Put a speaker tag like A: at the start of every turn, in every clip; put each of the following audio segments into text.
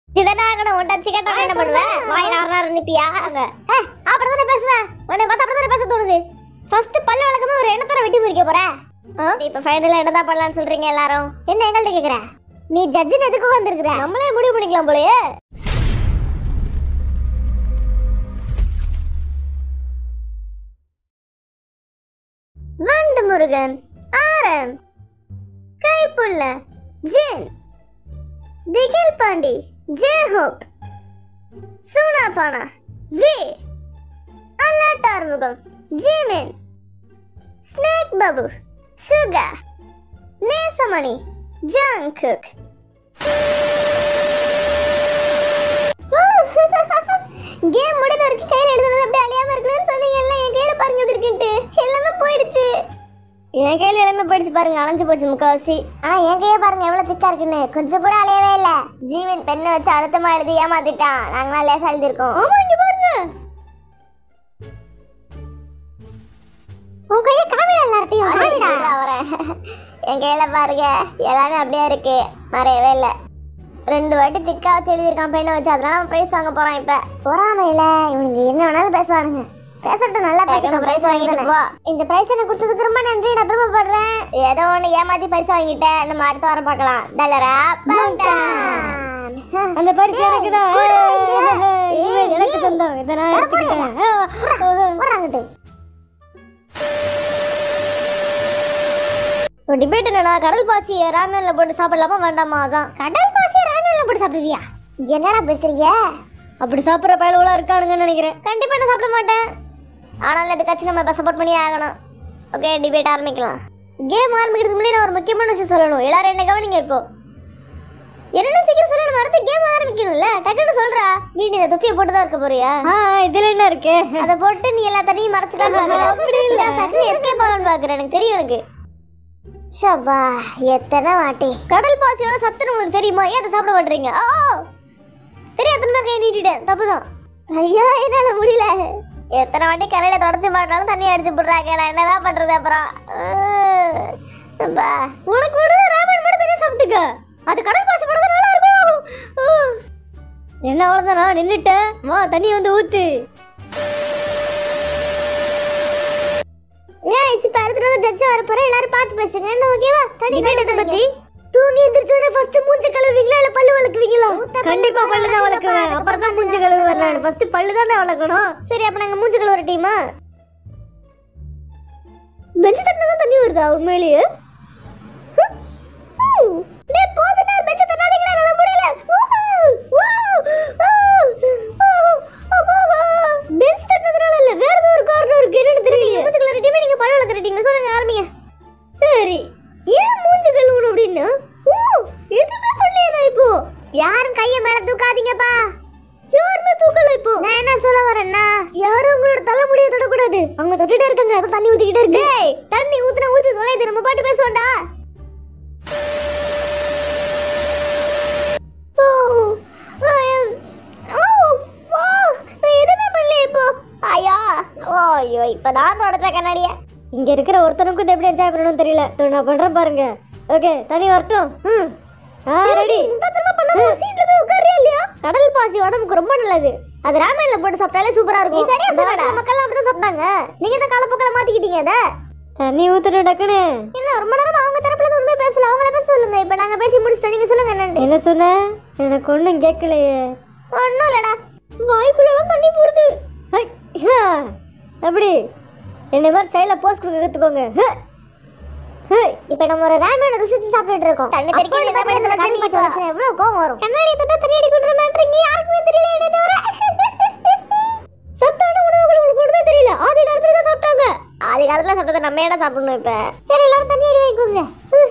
A: சிதனாங்கட உன்ட சிக்கட்ட என்ன பண்ணுவ வாய் நாரனார நிப்பியா அங்க அப்படிதானே பேசுவேன் உன்னை பார்த்தா அப்படிதானே பேச தோணுது ஃபர்ஸ்ட் பல்ல வழக்கமா ஒரு எண்ணத்தர வெட்டி முறிக்க போற ஆ? இப்ப ஃபைனலா என்னதான் பண்ணலாம்னு சொல்றீங்க எல்லாரும் என்ன எங்கள்ட்ட கேக்குற நீ ஜட்ஜின் எதுக்கு வந்திருக்கிற நம்மளே முடிவு பண்ணிக்கலாம் போலயே வண்டு முருகன் ஆரம் கைப்புள்ள ஜின் திகில் பாண்டி ஜெயஹோப் சூனாபானா வி அல்லாட்டார்முகம் Jimin snake Babu Suga Nesamani Jungkook game முடிந்த வரைக்கும் கையில எழுதுனது அப்படியே அழியாம இருக்கணும்னு சொன்னீங்கல்ல என் கையில பாருங்க எப்படி இருக்குன்ட்டு எல்லாமே போயிடுச்சு என் கையில எல்லாமே போயிடுச்சு பாருங்க அலைஞ்சு போச்சு முக்காவாசி ஆனா என் கைய பாருங்க எவ்வளவு திக்கா இருக்குன்னு கொஞ்சம் கூட அலையவே இல்ல ஜீவன் பெண்ணை வச்சு அழுத்தமா எழுதி ஏமாத்திட்டான் நாங்களாம் லேசா எழுதிருக்கோம் ஆமா இங்க பாருங்க உன் கைய காமிடா எல்லார்ட்டையும் காமிடா வரேன் என் கையில பாருங்க எல்லாமே அப்படியே இருக்கு மறையவே இல்ல ரெண்டு வாட்டி திக்கா வச்சு எழுதியிருக்கான் பெண்ணை வச்சு அதனால பிரைஸ் வாங்க போறான் இப்ப பொறாமையில இவனுங்க என்ன வேணாலும் பேசுவானுங்க பேசட்டும் நல்லா பேசட்டும் பிரைஸ் வாங்கிட்டு போ இந்த பிரைஸ் எனக்கு கொடுத்ததுக்கு ரொம்ப நன்றி நான் பெருமைப்படுறேன் ஏதோ ஒண்ணு ஏமாத்தி பரிசு வாங்கிட்டேன் நம்ம அடுத்த வாரம் பார்க்கலாம் டல்லரா பவுண்டான்
B: அந்த பரிசு எனக்கு தான்
A: ஏய்,
B: எனக்கு
A: நீ-
B: சொந்தம் இதை நான் எடுத்துக்கிட்டேன்
A: போறாங்கட்டு ஒரு டிபேட் என்னடா கடல் பாசியை ராமேன்ல போட்டு சாப்பிடலாமா வேண்டாமா அதான் கடல் பாசியை ராமேன்ல போட்டு சாப்பிடுவியா என்னடா பேசுறீங்க
B: அப்படி சாப்பிட்ற பயலுவலாம் இருக்கானுங்கன்னு நினைக்கிறேன்
A: கண்டிப்பா நான் சாப்பிட மாட்டேன் ஆனாலும் இதுக்காச்சும் நம்ம சப்போர்ட் பண்ணி ஆகணும் ஓகே டிபேட் ஆரம்பிக்கலாம் கேம் ஆரம்பிக்கிறதுக்கு முன்னாடி நான் ஒரு முக்கியமான விஷயம் சொல்லணும் எல்லாரும் என்ன கவனிங்க இப்போ என்னென்ன சீக்கிரம் சொல்லணும் மறந்து கேம் ஆரம்பிக்கணும்ல டக்குன்னு சொல்றா நீ இந்த தொப்பியை போட்டு தான் இருக்க போறியா
B: ஆ இதுல என்ன இருக்கு
A: அத போட்டு நீ எல்லா தண்ணியும் மறைச்சுக்கலாம் பாக்குற அப்படி இல்ல சக்தி எஸ்கேப் ஆகணும்னு பாக்குற எனக்கு தெரியும் எனக்கு ஷபா எத்தனை வாட்டி கடல் பாசியோட சத்துன்னு உங்களுக்கு தெரியுமா ஏன் அதை சாப்பிட மாட்டீங்க ஓ தெரியாத கை நீட்டிட்டேன் தப்புதான் ஐயா என்னால முடியல எத்தனை வாட்டி கரையில தொடச்சு மாட்டாலும் தண்ணி அடிச்சு போடுறாங்க நான் என்னதான் பண்றது அப்புறம் அஹ், அப்பா. உனக்கு விடுற ராமன் மட்டும் தண்ணி சாப்பிட்டுக்க அது கடல் பாசி மட்டும் தான் நல்லா இருக்கும் அஹ்.
B: என்ன அவ்வளோதானா நின்றுட்டேன் வா தண்ணி வந்து ஊத்து
A: guys இப்ப அடுத்த தடவை ஜட்ஜ் வர போறேன் எல்லாரும் பார்த்து பேசுங்க என்ன ஓகேவா தண்ணி கட்டத்தை பத்தி தூங்கி எந்திரிச்சோட ஃபர்ஸ்ட் மூஞ்சி கழுவுவீங்களா இல்ல பல்லு வளக்குவீங்களா
B: கண்டிப்பா பல்லு தான் வளர்க்குவேன் அப்புறம் தான் மூஞ்சி கழுவுவேன் நான் ஃபர்ஸ்ட் பல்லு தானே வளர்க்கணும்
A: சரி அப்ப நாங்க மூஞ்சி கழுவுற டீமா பெஞ்ச் தட்டினா தண்ணி வருதா உண்மையிலேயே ஹம். ஹம். டேய், போதுடா, bench தட்டாதீங்கடா, என்னால முடியல. ஊஹு. வாவ். ஆ. ஆ. அப்பா. bench தட்டினதுனால இல்ல, வேற ஏதோ ஒரு காரணம் இருக்கு. என்னன்னு தெரியலையே. மூஞ்சி கழுவுற team, நீங்க பல்லு விளக்குற team. சொல்லுங்க, ஆரம்பிங்க. சரி ஏன் மூஞ்சி கழுவணும் அப்படின்னா ஓ எதுவுமே பண்ணலையா நான் இப்போ யாரும் கைய மேல தூக்காதீங்கப்பா யாருமே தூக்கல இப்போ நான் என்ன சொல்ல வரேன்னா யாரும் உங்களோட தலைமுடியை தொடக்கூடாது அவங்க தொட்டுட்டே இருக்காங்க அதான் தண்ணி ஊத்திக்கிட்டே இருக்கு டேய் தண்ணி ஊத்துனா ஊத்தி தொலைது நம்ம பாட்டு பேசுவோம்டா ஓ ஆ, எம், ஓ, ஓ, நான் எதுவுமே பண்ணல இப்போ ஐயா ஓ ஐயோ இப்பதான் தொடச்ச கண்ணாடிய
B: இங்க இருக்கிற ஒருத்தனுக்கும் இதை எப்படி என்ஜாய் பண்ணணும்னு தெரியல இதோ நான் பண்றேன் பாருங்க ஓகே தண்ணி வரட்டும் ம் ஆ ரெடி
A: இந்த தடவை பண்ணது சீட்ல போய் உட்காரியா இல்லையா கடல் பாசி உடம்புக்கு ரொம்ப நல்லது அது ராமேன்ல போட்டு சாப்பிட்டாலே சூப்பரா இருக்கும் நீ சரியா சொல்லடா மக்கள் அப்படிதான் சாப்பிட்டாங்க நீங்க தான் காலப்போக்கில மாத்திக்கிட்டீங்க அத
B: தண்ணி ஊத்துட்டு டக்குன்னு
A: என்ன ரொம்ப நேரம் அவங்க தரப்புல இருந்து உண்மை பேசல அவங்கள பேச சொல்லுங்க இப்ப நாங்க பேசி முடிச்சிட்டோம் நீங்க சொல்லுங்க என்னன்னு
B: என்ன சொன்ன எனக்கு ஒன்றும் கேட்கலையே
A: ஒண்ணும் இல்லடா வாய்க்குள்ளலாம் தண்ணி போடுது
B: ஹை, ஹா. அப்படி என்ன மாதிரி ஸ்டைலில் போஸ்ட் கொடுக்க கற்றுக்கோங்க
A: இப்ப நம்ம ஒரு ராமேன ருசிச்சு சாப்பிட்டுட்டு இருக்கோம் தண்ணி தெரிக்க இந்த ராமேனத்துல தண்ணி வச்சு எவ்வளவு கோவம் வரும் கண்ணாடி தொட்டா தண்ணி அடி குடுற மாட்டீங்க யாருக்குமே தெரியல என்ன தவிர சத்தான உணவுகள் உங்களுக்கு ஒண்ணுமே தெரியல ஆதி காலத்துல தான் சாப்பிட்டாங்க ஆதி காலத்துல சாப்பிட்டதை நம்ம ஏடா சாப்பிடணும் இப்ப சரி எல்லாரும் தண்ணி அடி வைக்குங்க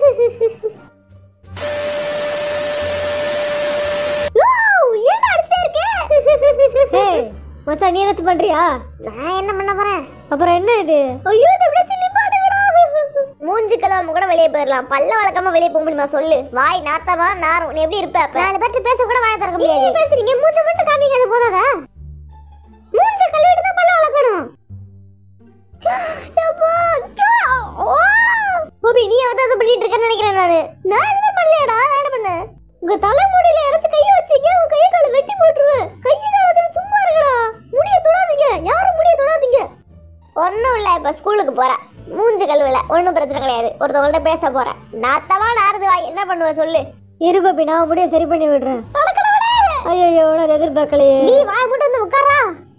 A: ஏன் அடிச்சிட்டே இருக்க
B: ஏய் மச்சான் நீ ஏதாச்சும் பண்ணுறியா
A: நான் என்ன பண்ண போறேன்
B: அப்புறம் என்ன இது
A: ஐயோ இது அப்படியே சின்னி பாடுங்கடா மூஞ்சி கலாம கூட வெளியே போயிடலாம் பல்ல வளர்க்காம வெளியே போக முடியுமா சொல்லு வாய் நாத்தமா நாரும் நீ எப்படி இருப்ப அப்ப நாலு பேர்ட்ட பேச கூட வாய திறக்க முடியாது நீங்க பேசுறீங்க மூஞ்ச மட்டும் காமிங்க அது போதாதா மூஞ்ச கழுவிட்டு தான் பல்ல வளர்க்கணும் அப்பா, ஓ! கோபி நீ வந்து அதை பண்ணிட்டு இருக்கேன்னு நினைக்கிறேன் நானு நான் எதுவுமே பண்ணலையடா நான் என்ன பண்ணேன் உங்க தலைமுடியில இறச்சி கையை வச்சீங்க உங்க கையை இப்ப ஸ்கூலுக்கு போற மூஞ்சு கழுவுல ஒண்ணும் பிரச்சனை கிடையாது ஒருத்தவங்கள்ட்ட பேச போற நாத்தமா நாறுது வா என்ன பண்ணுவ சொல்லு
B: இரு கோபி நான் முடிய சரி பண்ணி விடுறேன் ஐயோ நான் எதிர்பார்க்கலையே
A: நீ வாய மட்டும் வந்து உட்காரா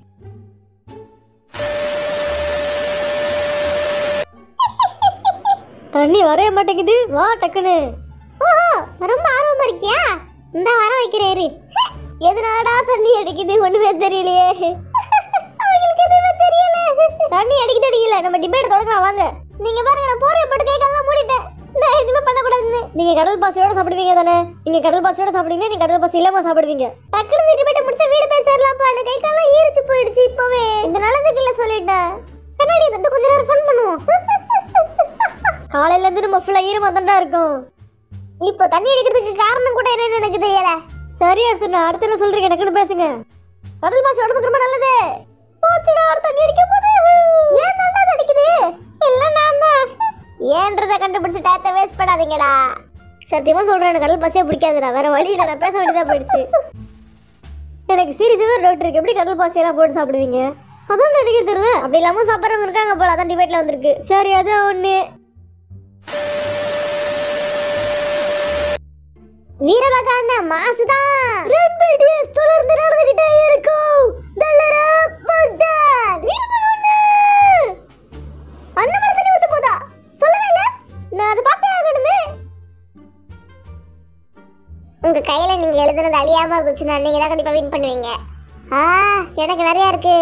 B: தண்ணி வரைய மாட்டேங்குது வா டக்குன்னு
A: ஓஹோ ரொம்ப ஆர்வமா இருக்கியா இந்த வர வைக்கிறேரு எதனாடா தண்ணி அடிக்குது ஒண்ணுமே தெரியலையே அவங்களுக்கு எதுவுமே தெரியல தண்ணி அடிக்குது அடிக்கல நம்ம டிபேட் தொடங்கலாம் வாங்க நீங்க பாருங்க நான் போற போட்டு கை கால்லாம் மூடிட்டேன் நான் எதுவுமே பண்ணக்கூடாதுன்னு
B: நீங்க கடல் பாசியோட சாப்பிடுவீங்க தானே நீங்க கடல் பாசியோட சாப்பிடுவீங்க நீங்க கடல் பாசி இல்லாம சாப்பிடுவீங்க
A: டக்குனு டிபேட் முடிச்ச வீடு போய் சேரலாம்ப்பா அந்த கை கால்லாம் ஈரிச்சு போயிடுச்சு இப்பவே இந்த நல்லதுக்கு இல்ல சொல்லிட்டேன் கண்ணாடி தட்டு கொஞ்ச நேரம் ஃபன் பண்ணுவோம்
B: காலையில இருந்து நம்ம ஃபுல்லா ஈரமா தாண்டா இருக்கும்
A: இப்போ தண்ணி அடிக்கிறதுக்கு காரணம் கூட என்னன்னு எனக்கு தெரியல
B: சரியா சொன்ன அடுத்து என்ன சொல்றீங்க டக்குன்னு பேசுங்க
A: கடல் பாசி உடம்புக்கு ரொம்ப நல்லது போச்சுடா அடுத்து தண்ணி அடிக்க போகுது ஏன் நல்லா அது அடிக்குது இல்ல நான் தான் ஏன்றத கண்டுபிடிச்சு டயத்தை வேஸ்ட் பண்ணாதீங்கடா சத்தியமா சொல்றேன் எனக்கு கடல் பாசியே பிடிக்காதுடா வேற வழி இல்ல நான் பேச வேண்டியதா போயிடுச்சு
B: எனக்கு சீரியஸாவே ஒரு டவுட் இருக்கு எப்படி கடல் பாசி எல்லாம் போட்டு சாப்பிடுவீங்க அதான் எனக்கு தெரியல
A: அப்படி இல்லாம சாப்பிட்றவங்க இருக்காங்க போல அதான் டிபேட்ல வந்திருக்கு
B: சரி அதான் ஒண்ணு
A: வீரபகான மாசுதான் ரெண்டு டேஸ் தொடர்ந்து நடந்துகிட்டே இருக்கும் தல்லர பக்தான் வீரபகான அந்த மாதிரி தண்ணி ஊத்த போதா சொல்லவே இல்ல நான் அதை பார்த்தே ஆகணுமே உங்க கையில நீங்க எழுதுனது அழியாம இருந்துச்சுன்னா நீங்க தான் கண்டிப்பா வின் பண்ணுவீங்க ஆ எனக்கு நிறைய இருக்கு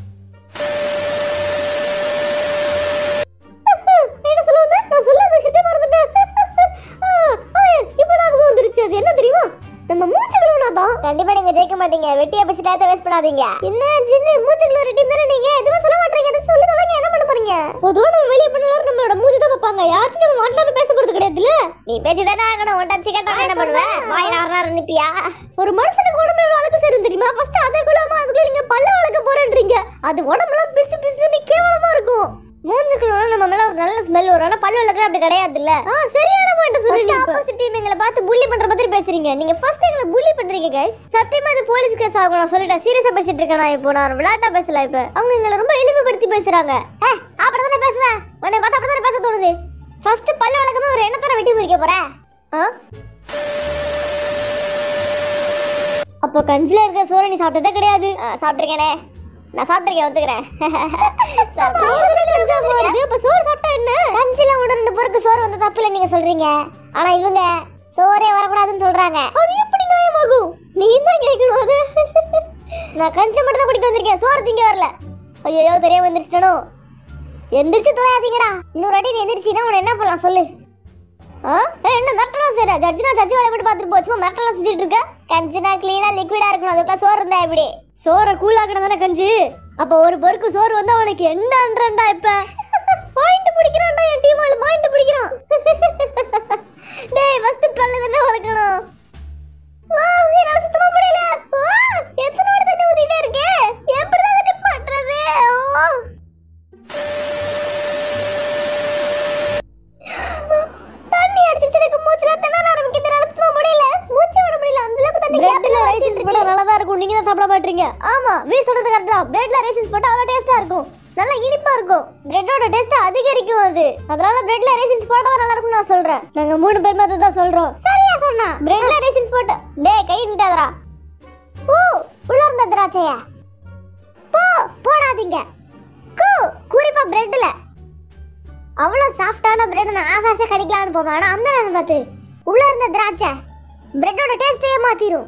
B: என்ன சொல்ல வந்த நான் சொல்ல அந்த விஷயத்தை மறந்துட்டேன் ஆ, ஆ, இப்போ ஞாபகம் வந்துருச்சு அது என்ன தெரியுமா நம்ம மூச்சு கழுவுனா தான்
A: கண்டிப்பா நீங்க ஜெயிக்க மாட்டீங்க வெட்டியா பேசி டயத்தை வேஸ்ட் பண்ணாதீங்க என்ன சின்ன மூச்சுக்குள்ள ஒரு டீம் தானே நீங்க எதுவும் சொல்ல மாட்டீங்க எதுவும் சொல்லி சொல்லுங்க என்ன பண்ண போறீங்க
B: பொதுவா நம்ம வெளியே பண்ணாலும் நம்மளோட மூச்சு தான் பார்ப்பாங்க யார்கிட்ட நம்ம மாட்டாம பேச போறது கிடையாதுல்ல
A: நீ பேசி தானே ஆகணும் ஒன் டச் கேட்டா என்ன பண்ணுவேன் வாய் நார் நிப்பியா
B: ஒரு மனுஷனுக்கு உடம்புல எவ்வளவு அழகு சேரும் தெரியுமா ஃபர்ஸ்ட் அதை குள்ளாம அதுக்குள்ள நீங்க பல்ல வளர்க்க போறேன்றீங்க அது உடம்புலாம் பிசு பிசுன்னு கேவலமா இருக்கும்
A: மூஞ்சுக்குள்ள நம்ம மேல ஒரு நல்ல ஸ்மெல் வரும் ஆனா பல்லு விளக்குற அப்படி கிடையாது இல்ல
B: ஆ சரியான பாயிண்ட் சொல்றீங்க இப்ப.
A: ஆப்போசிட் டீம் எங்களை பார்த்து புள்ளி பண்ற மாதிரி பேசுறீங்க நீங்க ஃபர்ஸ்ட் எங்களை புள்ளி பண்றீங்க கைஸ் சத்தியமா இது போலீஸ் கேஸ் ஆகும் நான் சொல்லிட்டேன் சீரியஸா பேசிட்டு இருக்கேன் நான் இப்போ நான் விளையாட்டா பேசல இப்ப அவங்க எங்களை ரொம்ப இழிவுபடுத்தி பேசுறாங்க ஏ அப்படிதானே பேசுவேன் உன்னை பார்த்தா அப்படிதானே பேச தோணுது ஃபர்ஸ்ட் பல்லு விளக்கமா ஒரு எண்ணத்தான வெட்டி முறிக்க போற
B: ஆ? அப்போ கஞ்சில இருக்க சோறு நீ சாப்பிட்டதே கிடையாது
A: ஆ, சாப்பிட்டிருக்கேனே நான் சாப்பிட்டிருக்கேன் ஒத்துக்கிறேன் சா-
B: சோறு கஞ்சா போகுது அப்ப சோறு சாப்பிட்டா என்ன
A: கஞ்சில ஒரு ரெண்டு பேருக்கு சோறு வந்த தப்பு இல்லை நீங்க சொல்றீங்க ஆனா இவங்க சோறே வரக்கூடாதுன்னு சொல்றாங்க
B: அது எப்படி நியாயமாகும் நீ தான் கேட்கணும் அது
A: நான் கஞ்சி மட்டும் தான் குடிக்க வந்திருக்கேன் சோறு திங்க வரல ஐயோ தெரியாம எந்திரிச்சிட்டனோ எந்திரிச்சு தொலையாதீங்கடா இன்னொரு வாட்டி நீ எந்திரிச்சினா உன்னை என்ன பண்ணலாம் சொல்லு ஆ ஏய், என்ன மிரட்டலாம் செய்யற ஜட்ஜினா ஜட்ஜி வேலை மட்டும் பார்த்துட்டு போச்சுமா மிரட்டலாம் செஞ்சுட்டு இருக்க கஞ்சினா க்ளீனா லிக்விடா இருக்கணும் அதுக்குள்ள சோறு இருந்தா எப்படி
B: சோறை கூழாக்கணும் தானே கஞ்சி அப்ப ஒரு பொறுக்கு சோறு வந்தா உனக்கு என்னன்றா இப்ப பாயிண்ட் பிடிக்கிறான்டா என் டீம் ஆளு பாயிண்ட் பிடிக்கிறான்
A: டேய் ஃபர்ஸ்ட் பல்ல தானே வளர்க்கணும் வா என்னால சுத்தமா முடியல வா எத்தனை வாட்டி தண்ணி ஊத்திட்டே இருக்கே எப்படி தான் தண்ணி பண்றது ஓ தண்ணி அடிச்சிச்சு எனக்கு மூச்சுல திணற ஆரம்பிக்குது என்னால சுத்தமா முடியல மூச்சு விட முடியல அந்த அளவுக்கு தண்ணி
B: பிரெட்ல
A: கேப்ல
B: ரைசின்ஸ்
A: ரைசின்ஸ்
B: போட்டா நல்லா தான் இருக்கும் நீங்க தான் சாப்பிட மாட்டீங்க
A: ஆமா வீ சொல்றது கரெக்ட் தான் பிரெட்ல ரைசின்ஸ் போட்டா அவ்வளவு டேஸ்டா இருக்கும் நல்லா இனிப்பா இருக்கும் பிரெட்டோட டேஸ்ட் அதிகரிக்கும் அது அதனால பிரெட்ல ரைசின்ஸ் போட்டா நல்லா இருக்கும் நான் சொல்றேன்
B: நாங்க மூணு பேருமே அதை தான் சொல்றோம்
A: சரியா சொன்னா பிரெட்ல ரைசின்ஸ் போட்டு டேய் கை நிட்டாதடா ஓ உள்ள இருந்த திராட்சையா போ போடாதீங்க கூ குறிப்பா பிரெட்ல அவ்வளவு சாஃப்டான பிரெட் நான் ஆசாசே கடிக்கலாம்னு போவேன் ஆனா அந்த நேரம் பார்த்து உள்ள இருந்த திராட்சை பிரெட்டோட டேஸ்டே மாத்திரும்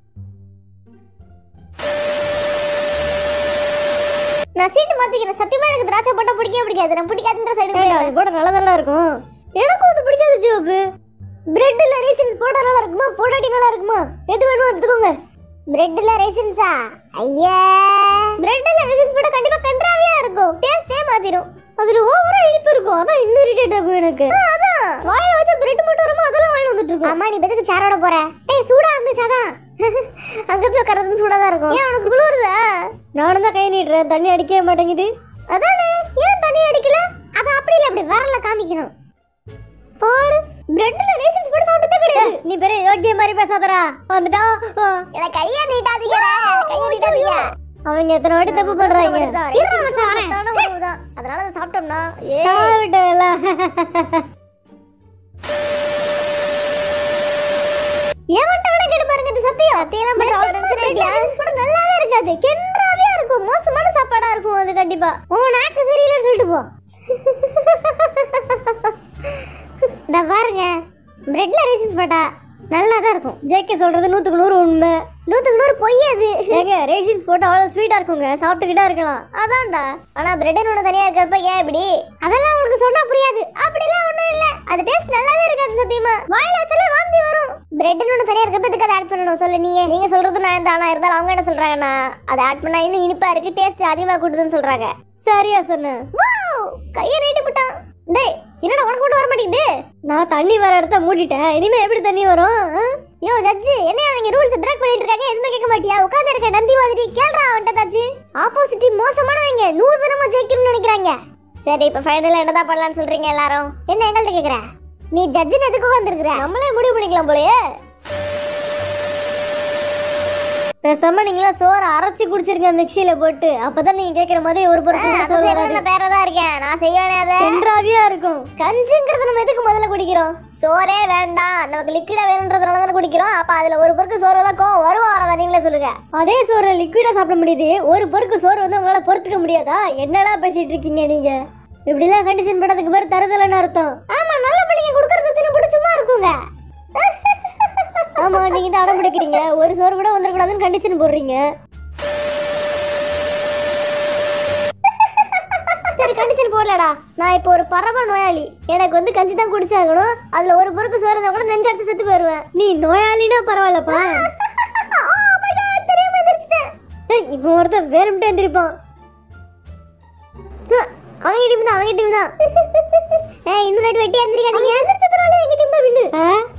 A: நான் சீட்டு மாத்திக்கிறேன் சத்தியமா எனக்கு திராட்சை போட்டா பிடிக்கவே பிடிக்காது நான் பிடிக்காதுன்ற சைடு
B: ஏண்டா, அது போட நல்லா தானே இருக்கும் எனக்கும் அது பிடிக்காது ஜோபு
A: பிரெட்ல ரேசின்ஸ் போட்டா நல்லா இருக்குமா போடாட்டி நல்லா இருக்குமா எது வேணும் எடுத்துக்கோங்க பிரெட்ல ரேசின்ஸா ஐயா பிரெட்ல ரேசின்ஸ் போட்டா கண்டிப்பா கன்றாவியா இருக்கும் டேஸ்டே மாத்திரும்
B: அதுல ஓவரா இனிப்பு இருக்கும் அதான் இன்னும் இரிட்டேட் ஆகும் எனக்கு
A: ஆ, அதான் வாயில வச்ச பிரெட் மட்டும் வருமா அதெல்லாம் வாயில வந்துட்டு இருக்கும் ஆமா நீ எதுக்கு சேரோட போற டேய் சூடா இருந்துச்சு அதான் அங்க போய் உட்காரது சூடா தான் இருக்கும் ஏன் உனக்கு குளிருதா
B: நானும் தான் கை நீட்டுறேன் தண்ணி அடிக்கவே மாட்டேங்குது
A: அதானே ஏன் தண்ணி அடிக்கல அது அப்படி இல்ல அப்படி வரல காமிக்கணும் போடு பிரெட்ல ரேசின்ஸ் போட்டு சாப்பிட்டதே கிடையாது
B: நீ பெரிய யோக்கிய மாதிரி பேசாதடா வந்துட்டா ஆ.
A: இல்ல கைய நீட்டாதீங்க கைய நீட்டாதீங்க
B: அவங்க எத்தனை வாட்டி தப்பு பண்றாங்க
A: இருடா மச்சான் வரேன். தான் அதனால அதை சாப்பிட்டோம்னா ஏ
B: சாப்பிட்டல
A: ஏமாட்டவளை கேட்டு பாருங்க இது சத்தியம் சத்தியம் கூட நல்லாவே இருக்காது கென்றாவே இருக்கும் மோசமான சாப்பாடா இருக்கும் அது கண்டிப்பா உன் நாக்கு சரியில்லைன்னு சொல்லிட்டு போ இந்த பாருங்க பிரெட்ல ரைசஸ் போட்டா நல்லா தான் இருக்கும்
B: ஜேகே சொல்றது நூத்துக்கு நூறு உண்மை
A: நூத்துக்கு நூறு பொய் அது
B: ஏங்க ரேசின்ஸ் போட்டு அவ்வளவு ஸ்வீட்டா இருக்குங்க சாப்பிட்டுக்கிட்டே இருக்கலாம்
A: அதான்டா ஆனா பிரெட் ஒன்று தனியா இருக்கிறப்ப ஏன் இப்படி அதெல்லாம் உங்களுக்கு சொன்னா புரியாது அப்படிலாம் ஒண்ணும் இல்ல அது டேஸ்ட் நல்லாவே இருக்காது சத்தியமா வாயில வச்சாலே வாந்தி வரும் பிரெட் ஒன்று தனியா இருக்கப்ப இதுக்கு அதை ஆட் பண்ணணும் சொல்லு நீயே நீங்க சொல்றது நான் தானா இருந்தாலும் அவங்க என்ன சொல்றாங்கன்னா அதை ஆட் பண்ணா இன்னும் இனிப்பா இருக்கு டேஸ்ட் அதிகமா கூட்டுதுன்னு சொல்றாங்க
B: சரியா சொன்னேன்
A: வாவ் கையை நீட்டி விட்டான் டேய் என்னடா உனக்கு மட்டும் வர மாட்டேங்குது
B: நான் தண்ணி வர இடத்த மூடிட்டேன் இனிமே எப்படி தண்ணி வரும் ஆ?
A: யோ ஜட்ஜு என்ன அவங்க ரூல்ஸ் பிரேக் பண்ணிட்டு இருக்காங்க எதுவுமே கேட்க மாட்டியா உட்கார்ந்து இருக்க நந்தி மாதிரி கேள்றா அவன்கிட்ட ஜட்ஜு ஆப்போசிட் மோசமானவங்க நூதனமா ஜெயிக்கணும்னு நினைக்கிறாங்க சரி இப்போ ஃபைனலா என்னதான் பண்ணலாம்னு சொல்றீங்க எல்லாரும் என்ன எங்கள்கிட்ட கேக்குற நீ ஜட்ஜுன்னு எதுக்கு வந்திருக்கிற நம்மளே முடிவு பண்ணிக்கலாம் போலயே
B: பேசாம நீங்களா சோறை அரைச்சு குடிச்சிருங்க மிக்ஸியில போட்டு அப்பதான் நீங்க கேக்குற மாதிரி ஒரு பொருள் சோறு வராது
A: நான் பேரதா இருக்கேன் நான் செய்வேனே அதை
B: தென்றாவியா இருக்கும்
A: கஞ்சுங்கிறது நம்ம எதுக்கு முதல்ல குடிக்கிறோம் சோறே வேண்டாம் நமக்கு லிக்விடா வேணுன்றதுனால தானே குடிக்கிறோம் அப்ப அதுல ஒரு பொருக்கு சோறு தான் கோவம் வருவா வரதா நீங்களே சொல்லுங்க
B: அதே சோறு லிக்விடா சாப்பிட முடியுது ஒரு பொருக்கு சோறு வந்து உங்களால பொறுத்துக்க முடியாதா என்னடா பேசிட்டு இருக்கீங்க நீங்க இப்படிலாம் கண்டிஷன் போட்டதுக்கு பேர் தருதலன்னு அர்த்தம்
A: ஆமா நல்ல பிள்ளைங்க கொடுக்கறது தின்னு சும்மா இருக்குங்க
B: ஆமா நீங்க தான் அடம் பிடிக்கிறீங்க ஒரு சோறு கூட வந்துடக்கூடாதுன்னு கண்டிஷன் போடுறீங்க
A: சரி கண்டிஷன் போடலடா நான் இப்போ ஒரு பரம நோயாளி எனக்கு வந்து கஞ்சி தான் குடிச்சாகணும் அதுல ஒரு பொருக்கு சோறு இருந்தா கூட நெஞ்சடிச்சு செத்து போயிருவேன்
B: நீ நோயாளினா பரவாயில்லப்பா
A: Oh my God, தெரியாம எந்திரிச்சிட்டேன்.
B: ஏய், இவன் ஒருத்தன் வேணும்ட்டே எந்திரிப்பான்
A: ஹ, அவங்க டீம் தான் அவங்க டீம் தான் ஏய் இன்னும் ரெண்டு வெட்டி எந்திரிக்காதீங்க எந்திரிச்சதுனால எங்க டீம் தான் வின்னு
B: ஆ?